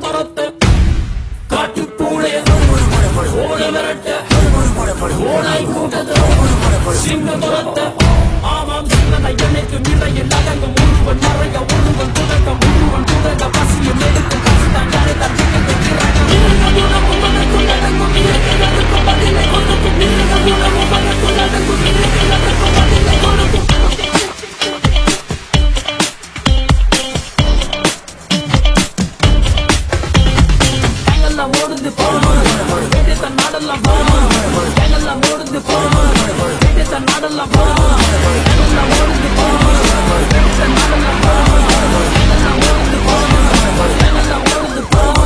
சிங்கமரத்தை காட்டுப்பூளே ஓட விரட்ட ஓனாய் கூட்டத்தை சிங்கமரத்தை ஆமாம் சிங்கனை எனக்கு நிறையில் அடங்கும் ஒருவன் மறைய ஒருவன் துடக்கம் ஒருவன் துடக்க பசியும் எடுக்கும் பசிதான் யாரை தான் சிங்கத்தை கிறங்க உணவும் மனக்குள் அடங்கும் இயற்கை அடக்கும் பதிலை கொடுக்கும் மிருக உணவும் மனக்குள் அடங்கும் இயற்கை அடக்கும் பதிலை கொடுக்கும் எங்கெல்லாம் ஓடுது போகணும் வேட்டை தன் நாடெல்லாம் போகணும் எங்கெல்லாம் ஓடுது போகணும் வேட்டை தன் நாடெல்லாம் போகணும் எங்கெல்லாம் ஓடுது போகணும் வேட்டை தன் நாடெல்லாம் போகணும் எங்கெல்லாம் ஓடுது போகணும் எங்கெல்லாம் ஓடுது போகணும்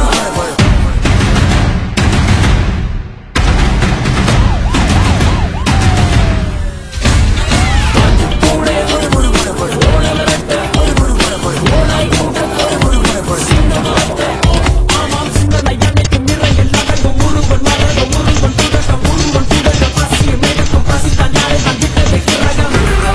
கூட ஓட விரட்ட ஓனாய் கூட்டத்தை சிங்கமரத்தை ஆமாம் சிந்தனை எனக்கு நிறையில் அடங்கும் முழுவன் மரக முழுவன் துடக்க முழுவன் துடக்க பசியும் எடுக்கும் பசி தான் யாரை தான் விட்டு வைக்கிறகம்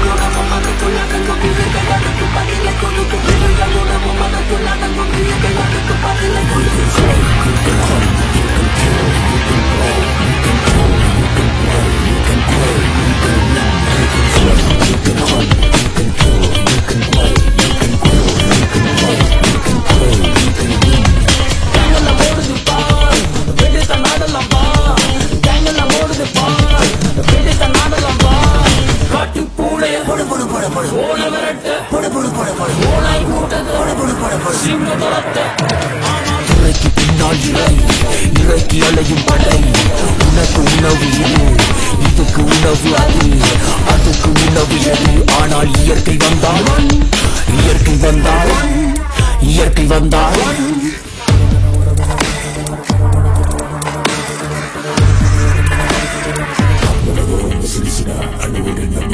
கேங்கெல்லாம் ஓடுது பார் வெடித்த நாடெல்லாம் பார் கேங்கெல்லாம் ஓடுது பார் வெடித்த நாடெல்லாம் பார் காட்டு பூளே ஓட விரட்ட ஓனாய் கூட்டத்தை சிங்க துரத்த இறைக்கு பின்னால் இறை இறைக்கு அலையும் படை உனக்கு உணவு இது இதுக்கு உணவு அது அதுக்கு உணவு எது ஆனால் இயற்கை வந்தால் இயற்கை வந்தால் இயற்கை வந்தால் Silica, I know it in the